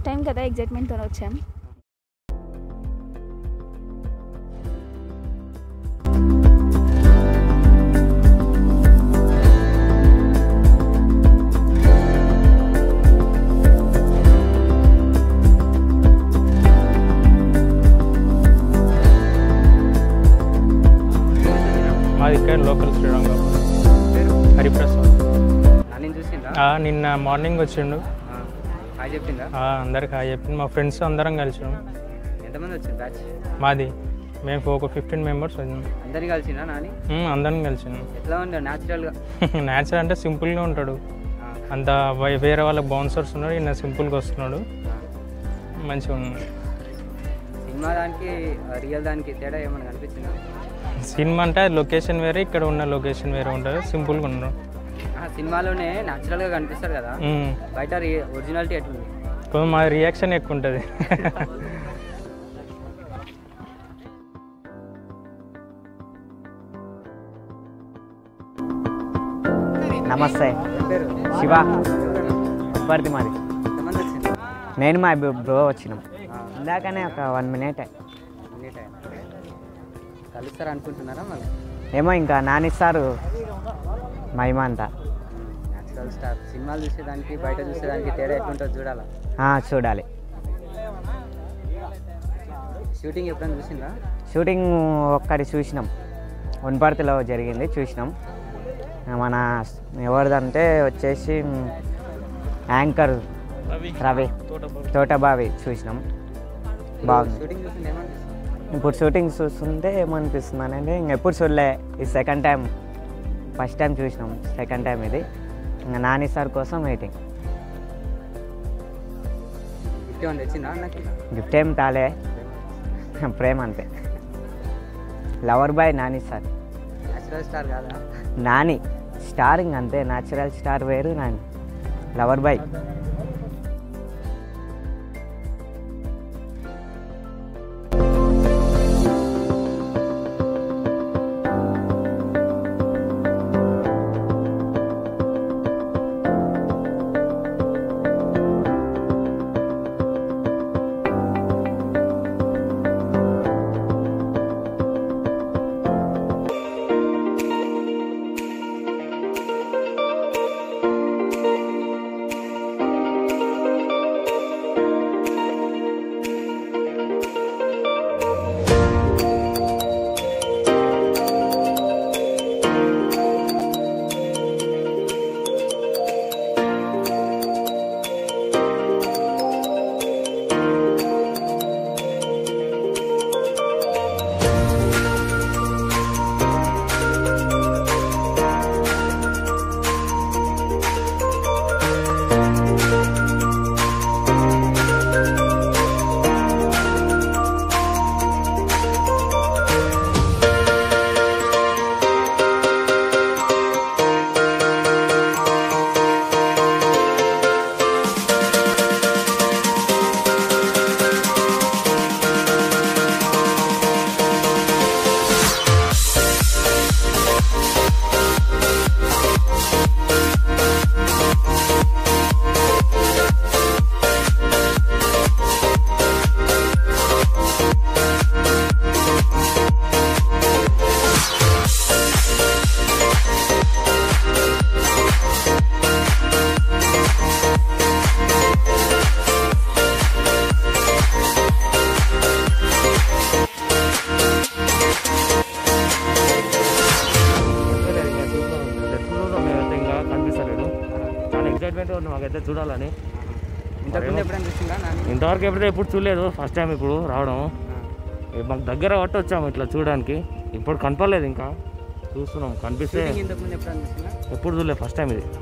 First time కదా ఎగ్జైట్మెంట్తో వచ్చాం మాది ఇక్కడ లోకల్ శ్రీరంగం హరిప్రసాద్ నన్ను చూసిందా ఆ, నిన్న మార్నింగ్ వచ్చిండు హాయ్ చెప్పిందా ఆ, అందరికి హాయ్ చెప్పింది మా ఫ్రెండ్స్ అందరం కలిసినాం ఎంతమంది వచ్చింది బ్యాచ్ మాది మేము ఒక ఫిఫ్టీన్ మెంబర్స్ వచ్చినాం అందరిని కలిసిందా నాని ఉమ్, అందరం కలిసినాం ఎట్లా ఉంది న్యాచురల్గా న్యాచురల్ అంటే సింపుల్గా ఉంటాడు అంత వై- వేరే వాళ్ళ బౌన్సర్స్ ఉన్నాడు ఈయన సింపుల్గా వస్తున్నాడు మంచిగా ఉంది సినిమా దానికి రియల్ దానికి తేడా ఏమైనా కనిపించిందా సినిమా అంటే లొకేషన్ వేరే ఇక్కడ ఉన్న లొకేషన్ వేరే ఉంటుంది సింపుల్గా ఉన్నాడు ఆ, సినిమాలోనే న్యాచురల్గా కనిపిస్తాడు కదా ఉమ్. బయట ఒరిజినాలిటీ ఎట్లుంది కొంచెం మా రియాక్షన్ ఎక్కువ ఉంటుంది నమస్తే ఏం పేరు శివ ఉప్పర్తి మాది ఎంతమంది వచ్చింది నేను మా బ్రో వచ్చినాం ఇందాకనే ఒక వన్ మినిట్ మినిట్ కలుస్తారు అనుకుంటున్నారా మళ్ళీ ఏమో ఇంకా నానిస్తారు మహిమ అంతా న్యాచురల్ స్టార్ సినిమాలు చూసేదానికి బయట చూసేదానికి తేడా ఎట్లుంటుందో చూడాలా ఆ, చూడాలి షూటింగ్ ఎప్పుడైనా చూసిందా షూటింగ్ ఒక్కటి చూసినాం వనపర్తిలో జరిగింది చూసినాం మన ఎవరిదంటే వచ్చేసి యాంకర్ రవి తోటబావి చూసినాం బాగుంది షూటింగ్ చూసింది ఏమనిపిస్తుంది ఇప్పుడు షూటింగ్ చూస్తుంటే ఏమనిపిస్తుంది అంటే ఇంకెప్పుడు చూడలే ఈ సెకండ్ టైం ఫస్ట్ టైం చూసినాం సెకండ్ టైం ఇది ఇంకా నాని సార్ కోసం వెయిటింగ్ గిఫ్ట్ ఏమైనా తెచ్చిందా నాకు గిఫ్ట్ ఏం తాలే ప్రేమ అంతే lover boy Nani sir natural star కాదా నాని స్టారింగ్ అంతే న్యాచురల్ స్టార్ వేరు నాని లవర్ బాయ్ మేమైతే ఇంకా కనిపిస్తలేదు చాలా ఎక్సైట్మెంట్ ఉంది మాకైతే చూడాలని ఇంతకుముందు ఎప్పుడైనా చూసిందా నాని ఇంతవరకు ఎప్పుడైతే ఎప్పుడు చూడలేదు ఫస్ట్ టైం ఇప్పుడు రావడం ఏ మాకు దగ్గర పట్టి వచ్చాము ఇట్లా చూడడానికి ఇప్పుడు కనపడలేదు ఇంకా చూస్తున్నాం కనిపిస్తే షూటింగ్ ఇంతకుముందు ఎప్పుడైనా చూసిందా ఎప్పుడు చూడలేదు ఫస్ట్ టైం ఇది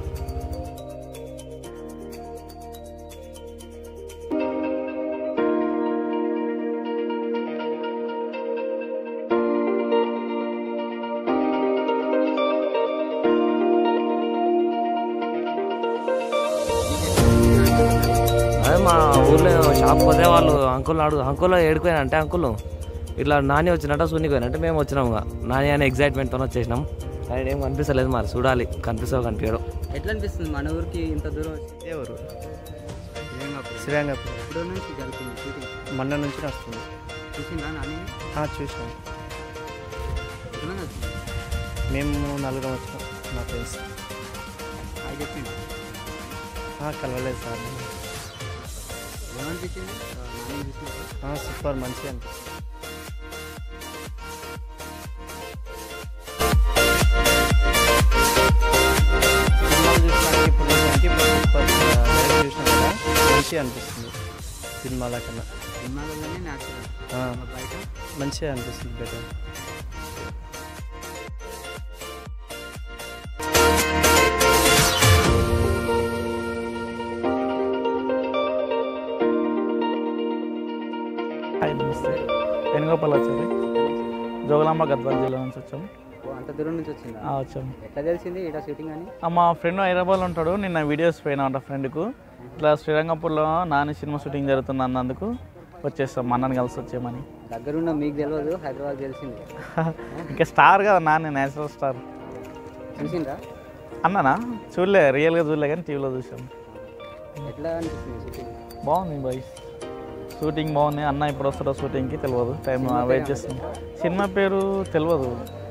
అదే మా ఊర్లో షాప్ పోతే వాళ్ళు అంకుల్ అడుగు అంకుల్ ఏడుకోయినా అంటే అంకుల్ ఇట్లా నాని వచ్చినట్ట సున్నిపోయిన అంటే మేము వచ్చినాం ఇక. నాని అనే ఎగ్జైట్మెంట్తో వచ్చేసినాం కానీ ఏం కనిపిస్తలేదు మరి చూడాలి కనిపిస్తావు కనిపించడం ఎట్లా అనిపిస్తుంది మన ఊరికి ఇంత దూరం వచ్చి ఎవరు శ్రీరంగపురం శ్రీరంగపురం ఎప్పుడో నుంచి జరుగుతుంది షూటింగ్ మొన్న నుంచి వస్తుంది చూసిందా నాని ఆ, చూసాం ఎంతమంది వచ్చింది మేము నలుగురం వచ్చినాం మా ఫ్రెండ్స్ హాయ్ చెప్పిండు ఆ, కలవలేదు సార్ ఏమనిపించింది ఆ, నాని చూసినప్పుడు ఆ, సూపర్ మంచిగా అనిపిస్తుంది సినిమాలు చూసినాక ఇప్పుడు చూసినాక ఇప్పుడు సూపర్ డైరెక్ట్ చూసినాం కదా మంచిగా అనిపిస్తుంది సినిమాల కన్నా సినిమాలలోనే న్యాచురల్ ఆ, బయట మంచిగా అనిపిస్తుంది బెటర్ హాయ్ నమస్తే వేణుగోపాల్ వచ్చారు జోగులాంబ గద్వాల జిల్లా నుంచి వచ్చాము ఓ, అంత దూరం నుంచి వచ్చిందా ఆ, వచ్చాము ఎట్లా తెలిసింది ఇక్కడ షూటింగ్ అని ఆ, మా ఫ్రెండ్ హైదరాబాద్లో ఉంటాడు నిన్న వీడియోస్ పోయినా అంట ఫ్రెండ్కు ఇట్లా శ్రీరంగపూర్లో నాని సినిమా షూటింగ్ జరుగుతుంది అన్నందుకు వచ్చేస్తాం మా అన్నని కలిసి వచ్చేయమని దగ్గరున్న మీకు తెలియదు హైదరాబాద్ తెలిసింది ఇంకా స్టార్ కదా నాని నేచురల్ స్టార్ చూసిండ్రా అన్ననా చూడలే రియల్గా చూడలే కానీ టీవీలో చూసాం ఎట్లా అనిపిస్తుంది షూటింగ్ బాగుంది బాయ్ షూటింగ్ బాగుంది అన్న ఇప్పుడు వస్తాడో షూటింగ్కి తెలియదు టైం వెయిట్ చేస్తాం సినిమా పేరు తెలియదు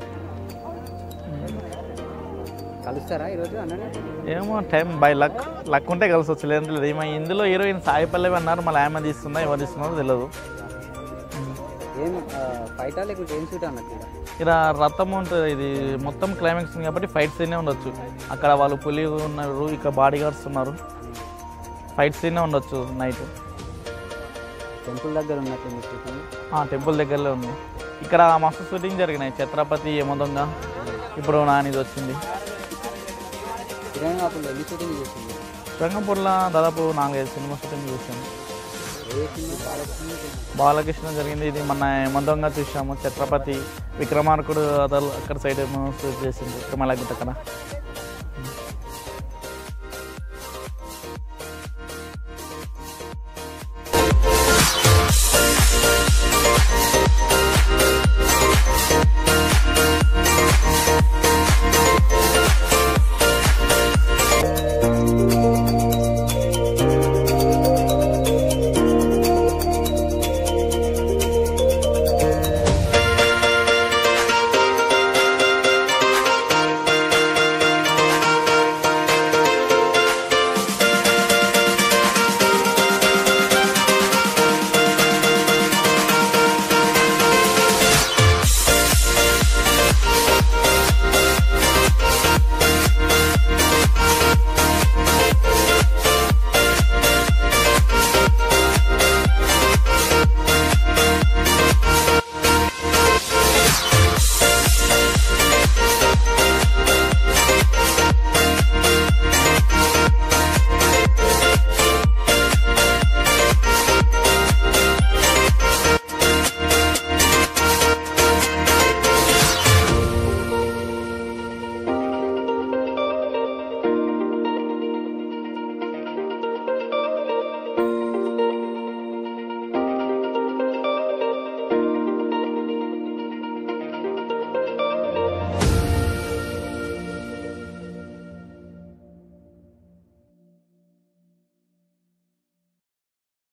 కలుస్తారా ఈరోజు అన్ననే ఏమో టైం బై లక్ లక్ ఉంటే కలిసి వచ్చు లేదంటే లేదు ఈమె ఇందులో హీరోయిన్ సాయి పల్లవి అన్నారు మళ్ళీ ఆమె తీస్తుందా ఎవరు తీస్తున్నారో తెలియదు ఏం ఫైటా లేకుంటే ఏం షూట్ అన్నట్టు ఈడ? ఇలా రథం ఉంటుంది ఇది మొత్తం క్లైమాక్స్ ఉంది కాబట్టి ఫైట్ సీనే ఉండొచ్చు అక్కడ వాళ్ళు పులి ఉన్నారు ఇక్కడ బాడీ గార్డ్స్ ఉన్నారు ఫైట్ సీనే ఉండొచ్చు నైట్ టెంపుల్ దగ్గర ఉన్నట్టుంది షూటింగ్ టెంపుల్ దగ్గరలో ఉంది ఇక్కడ మస్తు షూటింగ్ జరిగినాయి ఛత్రపతి యమదొంగ ఇప్పుడు నానిది వచ్చింది శ్రీరంగపురంలో ఎన్ని షూటింగ్ చేసింది రంగపూర్లో దాదాపు నాలుగైదు సినిమా షూటింగ్ చూసాము ఏ సినిమా బాలకృష్ణ బాలకృష్ణ జరిగింది ఇది మన యమదొంగ చూసాము ఛత్రపతి విక్రమార్కుడు అదల్ అక్కడ సైడ్ ఏమో షూట్ చేసింది విక్రమాలగిట్ అక్కడ